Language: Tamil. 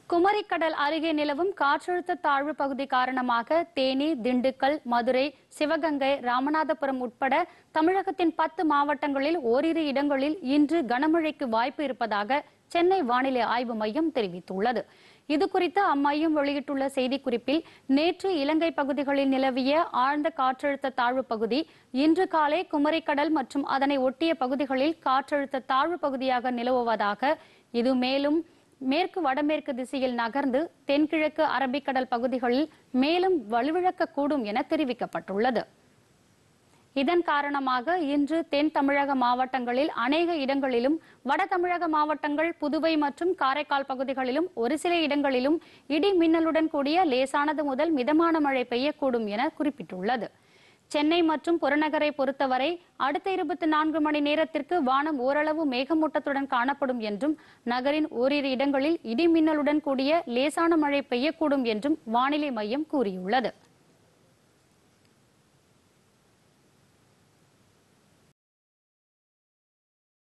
குமரிக்கடல் அருகே நிலவும் காற்றழுத்த தாழ்வு பகுதி காரணமாக தேனி திண்டுக்கல் மதுரை சிவகங்கை ராமநாதபுரம் உட்பட தமிழகத்தின் பத்து மாவட்டங்களில் ஓரிரு இடங்களில் இன்று கனமழைக்கு வாய்ப்பு இருப்பதாக சென்னை வானிலை ஆய்வு மையம் தெரிவித்துள்ளது இதுகுறித்து அம்மையம் வெளியிட்டுள்ள செய்திக்குறிப்பில் நேற்று இலங்கை பகுதிகளில் நிலவிய ஆழ்ந்த காற்றழுத்த தாழ்வு பகுதி இன்று காலை குமரிக்கடல் மற்றும் அதனை ஒட்டிய பகுதிகளில் காற்றழுத்த தாழ்வு பகுதியாக நிலவுவதாக இது மேலும் மேற்கு வடமேற்கு திசையில் நகர்ந்து தென்கிழக்கு அரபிக்கடல் பகுதிகளில் மேலும் வலுவிழக்கக்கூடும் என தெரிவிக்கப்பட்டுள்ளது இதன் காரணமாக இன்று தென் தமிழக மாவட்டங்களில் அநேக இடங்களிலும் வட தமிழக மாவட்டங்கள் புதுவை மற்றும் காரைக்கால் பகுதிகளிலும் ஒரு சில இடங்களிலும் இடி மின்னலுடன் கூடிய லேசானது முதல் மிதமான மழை பெய்யக்கூடும் என குறிப்பிட்டுள்ளது சென்னை மற்றும் புறநகரை பொறுத்தவரை அடுத்த இருபத்தி நான்கு மணி நேரத்திற்கு வானம் ஓரளவு மேகமூட்டத்துடன் காணப்படும் என்றும் நகரின் ஓரிரு இடங்களில் இடி மின்னலுடன் கூடிய லேசான மழை பெய்யக்கூடும் என்றும் வானிலை மையம் கூறியுள்ளது